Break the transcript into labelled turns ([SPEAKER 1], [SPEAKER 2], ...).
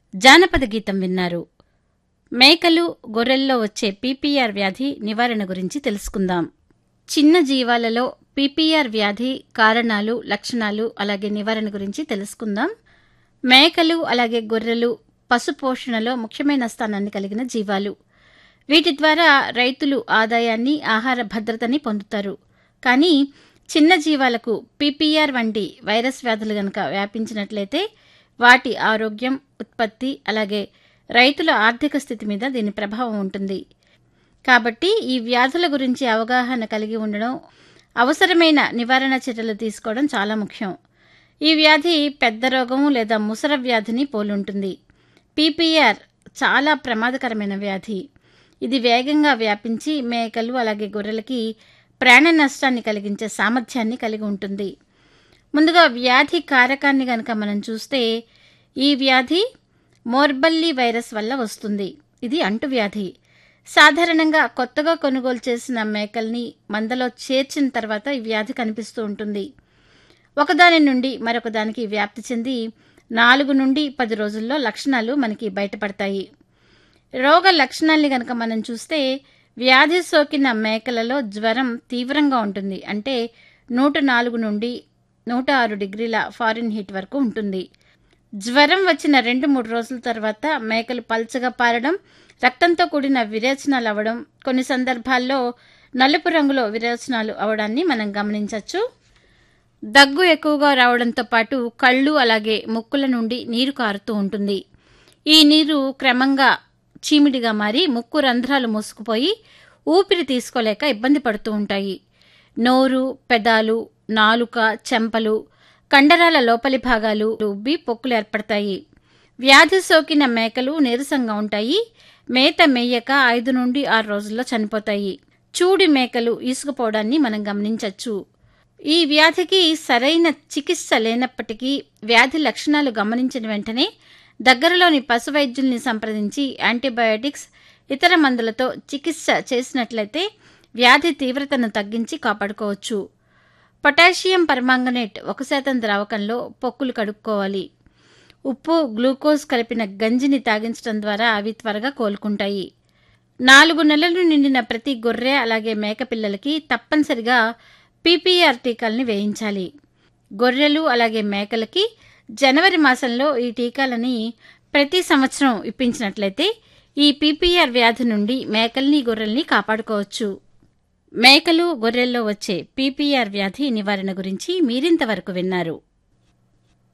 [SPEAKER 1] జానపద గీతం విన్నారు మేకలు గొర్రెల్లో వచ్చే పీపీఆర్ వ్యాధి నివారణ గురించి తెలుసుకుందాం చిన్న జీవాలలో పీపీఆర్ వ్యాధి కారణాలు లక్షణాలు అలాగే నివారణ గురించి తెలుసుకుందాం మేకలు అలాగే గొర్రెలు పశు పోషణలో ముఖ్యమైన స్థానాన్ని కలిగిన జీవాలు వీటి ద్వారా రైతులు ఆదాయాన్ని ఆహార భద్రతని పొందుతారు కానీ చిన్న జీవాలకు పీపీఆర్ వంటి వైరస్ వ్యాధులు గనక వ్యాపించినట్లయితే వాటి ఆరోగ్యం ఉత్పత్తి అలాగే రైతుల ఆర్థిక స్థితి మీద దీని ప్రభావం ఉంటుంది కాబట్టి ఈ వ్యాధుల గురించి అవగాహన కలిగి ఉండడం అవసరమైన నివారణ చర్యలు తీసుకోవడం చాలా ముఖ్యం ఈ వ్యాధి పెద్ద రోగము లేదా ముసర వ్యాధిని పోలుంటుంది పీపీఆర్ చాలా ప్రమాదకరమైన వ్యాధి ఇది వేగంగా వ్యాపించి మేకలు అలాగే గొర్రెలకి ప్రాణ నష్టాన్ని కలిగించే సామర్థ్యాన్ని కలిగి ఉంటుంది ముందుగా వ్యాధి కారకాన్ని గనక మనం చూస్తే ఈ వ్యాధి మోర్బల్లీ వైరస్ వల్ల వస్తుంది ఇది అంటువ్యాధి సాధారణంగా కొత్తగా కొనుగోలు చేసిన మేకల్ని మందలో చేర్చిన తర్వాత ఈ వ్యాధి కనిపిస్తూ ఉంటుంది ఒకదాని నుండి మరొక దానికి వ్యాప్తి చెంది నాలుగు నుండి పది రోజుల్లో లక్షణాలు మనకి బయటపడతాయి రోగ లక్షణాల్ని గనక మనం చూస్తే వ్యాధి సోకిన మేకలలో జ్వరం తీవ్రంగా ఉంటుంది అంటే నూట నాలుగు నుండి నూట ఆరు డిగ్రీల ఫారిన్ హీట్ వరకు ఉంటుంది జ్వరం వచ్చిన రెండు మూడు రోజుల తర్వాత మేకలు పల్చగా పారడం రక్తంతో కూడిన విరేచనాలు అవ్వడం కొన్ని సందర్భాల్లో నలుపు రంగులో విరేచనాలు అవడాన్ని మనం గమనించవచ్చు దగ్గు ఎక్కువగా రావడంతో పాటు కళ్ళు అలాగే ముక్కుల నుండి నీరు కారుతూ ఉంటుంది ఈ నీరు క్రమంగా చీమిడిగా మారి ముక్కు రంధ్రాలు మూసుకుపోయి ఊపిరి తీసుకోలేక ఇబ్బంది పడుతూ ఉంటాయి నోరు పెదాలు నాలుక చెంపలు కండరాల లోపలి భాగాలు ఉబ్బి పొక్కులు ఏర్పడతాయి వ్యాధి సోకిన మేకలు నీరసంగా ఉంటాయి మేత మేయక ఐదు నుండి ఆరు రోజుల్లో చనిపోతాయి చూడి మేకలు ఈసుకుపోవడాన్ని మనం గమనించవచ్చు ఈ వ్యాధికి సరైన చికిత్స లేనప్పటికీ వ్యాధి లక్షణాలు గమనించిన వెంటనే దగ్గరలోని పశు వైద్యుల్ని సంప్రదించి యాంటీబయాటిక్స్ ఇతర మందులతో చికిత్స చేసినట్లయితే వ్యాధి తీవ్రతను తగ్గించి కాపాడుకోవచ్చు పొటాషియం పర్మాంగనేట్ ఒక శాతం ద్రావకంలో పొక్కులు కడుక్కోవాలి ఉప్పు గ్లూకోజ్ కలిపిన గంజిని తాగించడం ద్వారా అవి త్వరగా కోలుకుంటాయి నాలుగు నెలలు నిండిన ప్రతి గొర్రె అలాగే మేక పిల్లలకి తప్పనిసరిగా పీపీఆర్ టీకాల్ని వేయించాలి గొర్రెలు అలాగే మేకలకి జనవరి మాసంలో ఈ టీకాలని ప్రతి సంవత్సరం ఇప్పించినట్లయితే ఈ పీపీఆర్ వ్యాధి నుండి మేకల్ని గొర్రెల్ని కాపాడుకోవచ్చు మేకలు గొర్రెల్లో వచ్చే పీపీఆర్ వ్యాధి నివారణ గురించి మీరింతవరకు విన్నారు